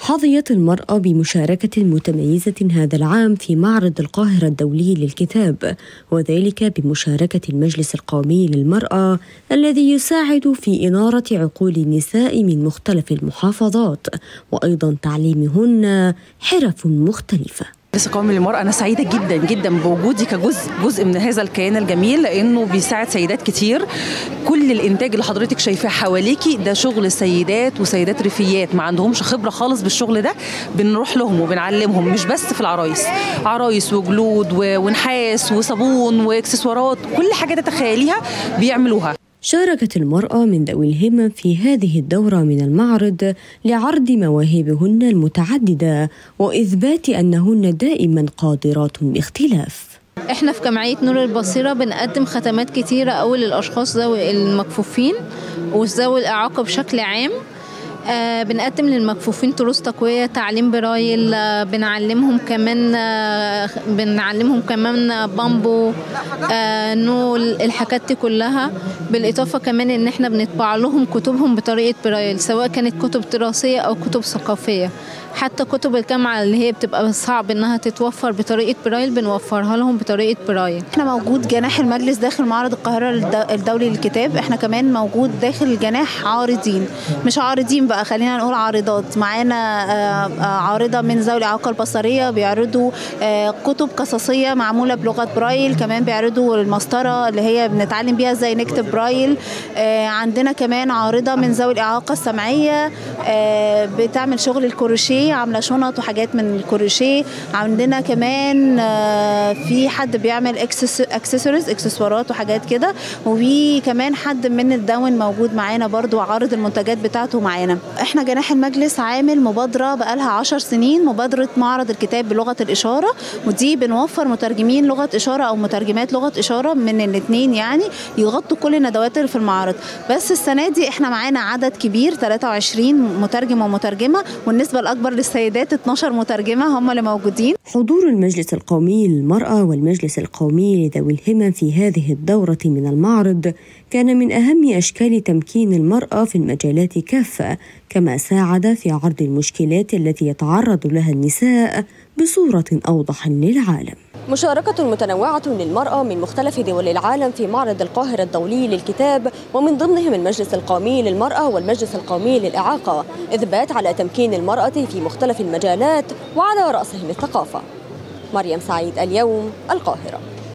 حظيت المرأة بمشاركة متميزة هذا العام في معرض القاهرة الدولي للكتاب وذلك بمشاركة المجلس القومي للمرأة الذي يساعد في إنارة عقول النساء من مختلف المحافظات وأيضا تعليمهن حرف مختلفة المجلس القومي للمرأة أنا سعيدة جدا جدا بوجودي كجزء جزء من هذا الكيان الجميل لأنه بيساعد سيدات كتير كل الإنتاج اللي حضرتك شايفاه حواليكي ده شغل سيدات وسيدات ريفيات ما عندهمش خبرة خالص بالشغل ده بنروح لهم وبنعلمهم مش بس في العرايس عرايس وجلود ونحاس وصابون واكسسوارات كل حاجة تتخيليها بيعملوها شاركت المرأة من ذوي الهمم في هذه الدورة من المعرض لعرض مواهبهن المتعددة وإثبات أنهن دائما قادرات باختلاف احنا في جمعية نور البصيرة بنقدم خدمات كتيرة أوي للأشخاص ذوي المكفوفين وذوي الإعاقة بشكل عام آه بنقدم للمكفوفين دروس تقويه تعليم برايل آه بنعلمهم كمان آه بنعلمهم كمان بامبو آه نول الحاجات دي كلها بالاضافه كمان ان احنا بنطبع لهم كتبهم بطريقه برايل سواء كانت كتب دراسيه او كتب ثقافيه حتى كتب الجامعه اللي هي بتبقى صعب انها تتوفر بطريقه برايل بنوفرها لهم بطريقه برايل احنا موجود جناح المجلس داخل معرض القاهره الدولي للكتاب احنا كمان موجود داخل الجناح عارضين مش عارضين بقى خلينا نقول عارضات معانا عارضه من ذوي الاعاقه البصريه بيعرضوا كتب قصصيه معموله بلغه برايل كمان بيعرضوا المسطره اللي هي بنتعلم بيها ازاي نكتب برايل عندنا كمان عارضه من ذوي الاعاقه السمعيه بتعمل شغل الكروشيه عامله شنط وحاجات من الكروشيه عندنا كمان في حد بيعمل اكسسوارز اكسسوارات وحاجات كده وفي كمان حد من الداون موجود معانا برضو عارض المنتجات بتاعته معانا احنا جناح المجلس عامل مبادره بقالها 10 سنين مبادره معرض الكتاب بلغه الاشاره ودي بنوفر مترجمين لغه اشاره او مترجمات لغه اشاره من الاثنين يعني يغطوا كل الندوات اللي في المعرض بس السنه دي احنا معانا عدد كبير 23 مترجم ومترجمه والنسبه الاكبر للسيدات 12 مترجمه هم اللي موجودين حضور المجلس القومي للمراه والمجلس القومي لذوي الهمم في هذه الدوره من المعرض كان من اهم اشكال تمكين المراه في المجالات كافه كما ساعد في عرض المشكلات التي يتعرض لها النساء بصوره اوضح للعالم مشاركة متنوعة للمرأة من مختلف دول العالم في معرض القاهرة الدولي للكتاب ومن ضمنهم المجلس القومي للمرأة والمجلس القومي للإعاقة إثبات على تمكين المرأة في مختلف المجالات وعلى رأسهم الثقافة مريم سعيد اليوم القاهرة